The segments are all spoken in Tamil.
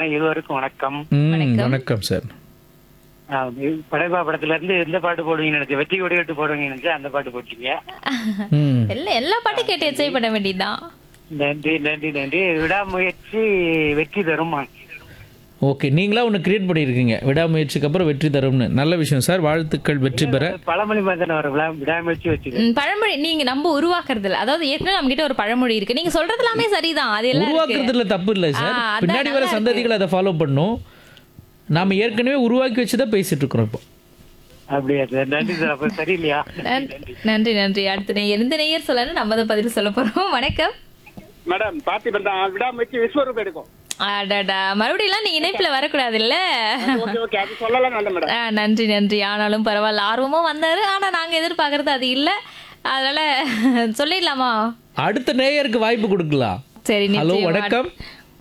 இருவருக்கும் வணக்கம் ம், வணக்கம். வணக்கம் சார் ஆ, இது படைப்பா படத்துல இருந்து எந்த பாட்டு போடுவீங்கன்னு நினைச்சு வெற்றி கொடி கட்டு போடுவீங்கன்னு நினைச்சு அந்த பாட்டு போட்டீங்க ம் எல்லா எல்லா பாட்டும் கேட்டு என்ஜாய் பண்ண வேண்டியதுதான் நன்றி நன்றி நன்றி விடாமுயற்சி வெற்றி தருமா ஓகே நீங்களா ஒன்று கிரியேட் பண்ணியிருக்கீங்க விடாமுயற்சிக்கு அப்புறம் வெற்றி தரும்னு நல்ல விஷயம் சார் வாழ்த்துக்கள் வெற்றி பெற பழமொழி மாதிரி வர விடா விடாமுயற்சி வச்சு ம், பழமொழி நீங்க நம்ம உருவாக்குறது இல்ல அதாவது ஏற்கனவே நம்ம கிட்ட ஒரு பழமொழி இருக்கு நீங்க சொல்றது எல்லாமே சரிதான் அது எல்லாம் இருக்கு. உருவாக்குறதுல தப்பு இல்லை சார் ஆ, அதான் பின்னாடி வர நல்லா சந்ததிகள் அதை ஃபாலோ பண்ணும் நாம ஏற்கனவே உருவாக்கி வச்சு தான் பேசிட்டு இருக்கிறோம் இப்போ அப்படியா சார் நன்றி சார் அப்ப சரியில்லையா நன்றி நன்றி நன்றி அடுத்த நேயர் எந்த நேயர் சொல்லணும் நம்ம தான் பதில் சொல்ல போறோம் வணக்கம் மேடம் பார்த்திபன் தான் விடாமுயற்சி விஸ்வரூபம் எடுக்கும் அடடா மறுபடியும் நீ இணைப்புல வரக்கூடாது இல்ல ஓகே ஓகே அது சொல்லலாம் நல்ல மேடம் ஆ, நன்றி நன்றி ஆனாலும் பரவாயில்ல ஆர்வமா வந்தாரு ஆனா நாங்க எதிர்பார்க்கறது அது இல்ல அதனால சொல்லிடலாமா அடுத்த நேயருக்கு வாய்ப்பு கொடுக்கலாம் சரி ஹலோ நிச்சயமா. வணக்கம்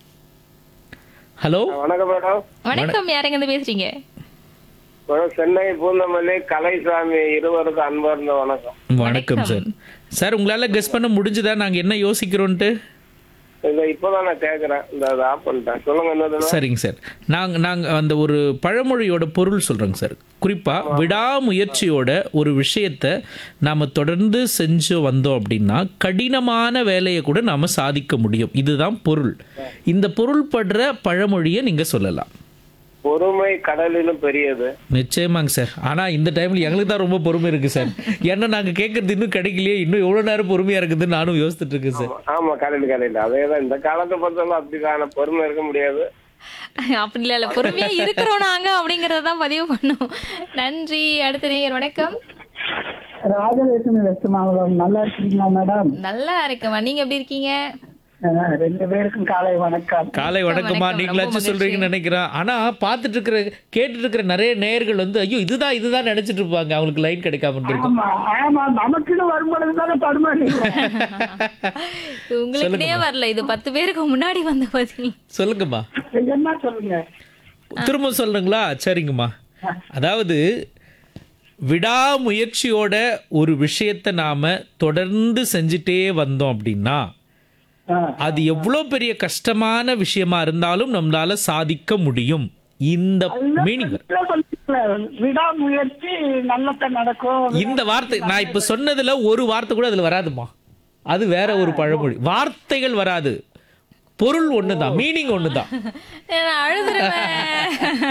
ஹலோ வணக்கம் மேடம் வணக்கம் யாருங்க இருந்து பேசுறீங்க மேடம் சென்னை பூந்தமல்லி கலைசாமி இருவருக்கும் அன்பார்ந்த வணக்கம் வணக்கம் சார் சார் உங்களால கெஸ் பண்ண முடிஞ்சுதா நாங்க என்ன யோசிக்கிறோன்ட்டு இந்த இப்போதான் நான் கேட்கறேன் இந்த அதை ஆஃப் பண்ணிட்டேன் சொல்லுங்க என்னதுன்னா சரிங்க சார் நாங்கள் நாங்கள் அந்த ஒரு பழமொழியோட பொருள் சொல்கிறோங்க சார் குறிப்பாக விடாமுயற்சியோட ஒரு விஷயத்தை நாம் தொடர்ந்து செஞ்சு வந்தோம் அப்படின்னா கடினமான வேலையை கூட நாம் சாதிக்க முடியும் இதுதான் பொருள் இந்த பொருள் படுற பழமொழியை நீங்கள் சொல்லலாம் பொறுமை கடலிலும் பெரியது நிச்சயமாங்க சார் ஆனால் இந்த டைமில் எங்களுக்கு தான் ரொம்ப பொறுமை இருக்குது சார் ஏன்னா நாங்கள் கேட்குறது இன்னும் கிடைக்கலையே இன்னும் எவ்வளோ நேரம் பொறுமையாக இருக்குதுன்னு நானும் யோசிச்சுட்டு இருக்கேன் சார் ஆமா கடல் கடல் அதேதான் இந்த காலத்தை பொறுத்தவரை அப்படிதான் பொறுமை இருக்க முடியாது அப்படி இல்ல இல்ல பொறுமையா இருக்கிறோம் நாங்க அப்படிங்கறத தான் பதிவு பண்ணோம் நன்றி அடுத்த நேயர் வணக்கம் ராஜலட்சுமி வெஸ்ட் மாவட்டம் நல்லா இருக்கீங்களா மேடம் நல்லா இருக்கேம்மா நீங்க எப்படி இருக்கீங்க அஹ் ரெண்டு பேருக்கும் காலை வணக்கம் காலை வணக்கம்மா வணக்கம், ரொம்ப நீங்களாச்சும் மகிழ்ச்சி. சொல்றீங்கன்னு நினைக்கிறேன் ஆனா பார்த்துட்டு இருக்கிற கேட்டுட்டு இருக்கிற நிறைய நேயர்கள் வந்து ஐயோ இதுதான் இதுதான் நினைச்சிட்டு இருப்பாங்க அவங்களுக்கு லைன் கிடைக்காம இருக்கும் ஆமா ஆமா நமக்குன்னு வரும்பொழுது தானே தடுமாறீங்க உங்களுக்குனே வரல இது பத்து பேருக்கு முன்னாடி வந்த பதில் சொல்லுங்கம்மா என்ன சொல்லுங்க திரும்ப சொல்லுங்களா சரிங்கம்மா அதாவது விடாமுயற்சியோட ஒரு விஷயத்தை நாம தொடர்ந்து செஞ்சுட்டே வந்தோம் அப்படின்னா அஹ் அது எவ்வளோ பெரிய கஷ்டமான விஷயமா இருந்தாலும் நம்மளால சாதிக்க முடியும் இந்த மீனிங் இல்ல சொல்லுங்களே, விடாமுயற்சி நல்லத்த நடக்கும் இந்த வார்த்தை நான் இப்ப சொன்னதுல ஒரு வார்த்தை கூட அதுல வராதுமா அது வேற ஒரு பழமொழி வார்த்தைகள் வராது பொருள் ஒண்ணுதான் மீனிங் ஒண்ணுதான் நான் அழுதுருவேன்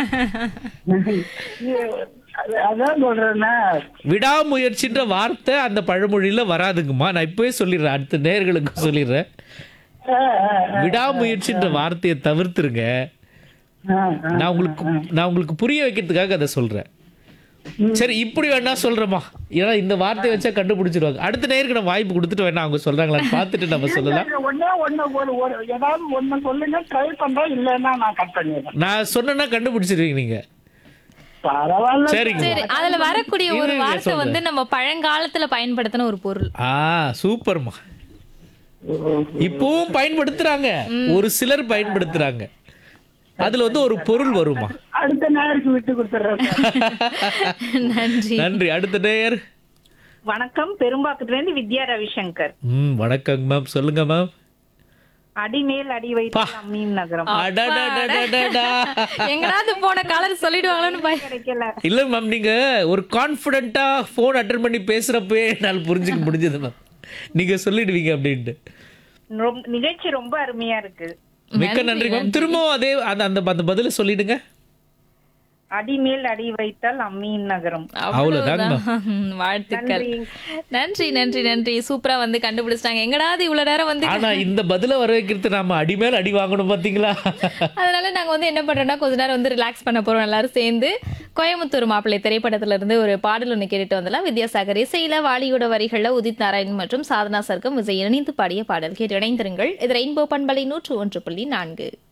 அது- அதான் சொல்றேன்னா விடாமுயற்சின்ற வார்த்தை அந்த பழமொழியில வராதுங்கம்மா நான் இப்பவே சொல்லிடுறேன் அடுத்த நேர்களுக்கு சொல்லிடுறேன் அஹ் அஹ் விடாமுயற்சின்ற வார்த்தையை தவிர்த்துருங்க அஹ் அஹ் நான் உங்களுக்கு நான் உங்களுக்கு புரிய வைக்கிறதுக்காக அதை சொல்றேன் சரி இப்படி வேணா சொல்றேம்மா ஏன்னா இந்த வார்த்தையை வச்சா கண்டுபிடிச்சிருவாங்க அடுத்த நேருக்கு நான் வாய்ப்பு கொடுத்துட்டு வேணா அவங்க சொல்றாங்களான்னு பார்த்துட்டு நம்ம சொல்லலாம் ஒண்ணே ஒண்ணு ஒரு ஒரு ஏதாவது ஒண்ணு சொல்லுங்க ட்ரை பண்றேன் இல்லைன்னா நான் கட் பண்ணிடுறேன் நான் சொன்னேன்னா கண்டுபிடிச்சிருவீங்க நீங்க பரவாயில்ல சரிங்க சரி அதுல வரக்கூடிய ஒரு இருங்க, வார்த்தை சொல்றேன். வந்து நம்ம பழங்காலத்துல பயன்படுத்தின ஒரு பொருள் ஆ சூப்பர்மா இப்பவும் பயன்படுத்துறாங்க ஒரு சிலர் பயன்படுத்துறாங்க அதுல வந்து ஒரு பொருள் வருமா அடுத்த நேருக்கு விட்டு கொடுத்துட்றேன் நன்றி நன்றி அடுத்த நேயர் வணக்கம் பெரும்பாக்கத்துல இருந்து வித்யா ரவிசங்கர் ம் வணக்கங்க மேம் சொல்லுங்க மேம் அடிமேல் அடி வைத்து மீன் நகரம் அடடடடடடா. எங்கடாவது போன காலர் சொல்லிடுவாங்களோன்னு பய கிடைக்கல இல்ல மேம் நீங்க ஒரு கான்பிடண்டா போன் அட்டன் பண்ணி பேசுறப்பவே என்னால் புரிஞ்சுக்க முடிஞ்சது மேம் நீங்க சொல்லிடுவீங்க அப்படின்ட்டு ரொம்ப- நிகழ்ச்சி ரொம்ப அருமையா இருக்கு மிக்க நன்றி மேம் திரும்பவும் அதே அந்த அந்த அந்த பதில சொல்லிடுங்க அடிமேல் அடி வைத்தால் அம்மியின் நகரம் அவ்வளவுதாங்க மேம் ம், வாழ்த்துக்கள் நன்றி நன்றி நன்றி சூப்பரா வந்து கண்டுபிடிச்சிட்டாங்க எங்கடாவது இவ்வளவு நேரம் வந்து ஆனா இந்த பதில வர வைக்கிறது நாம அடி மேல அடி வாங்கணும் பாத்தீங்களா அதனால நாங்க வந்து என்ன பண்றோம்னா கொஞ்ச நேரம் வந்து ரிலாக்ஸ் பண்ண போறோம் எல்லாரும் சேர்ந்து கோயம்புத்தூர் மாப்பிள்ளை திரைப்படத்துல இருந்து ஒரு பாடல் ஒன்று கேட்டுட்டு வந்தலாம் வித்யாசாகர் இசையில வாலியோட வரிகள்ல உதித் நாராயண் மற்றும் சாதனா சர்க்கம் விஜய் இணைந்து பாடிய பாடல் கேட்டு இணைந்திருங்கள் இது ரெயின்போ பண்பலை நூற்று ஒன்று புள்ளி நான்கு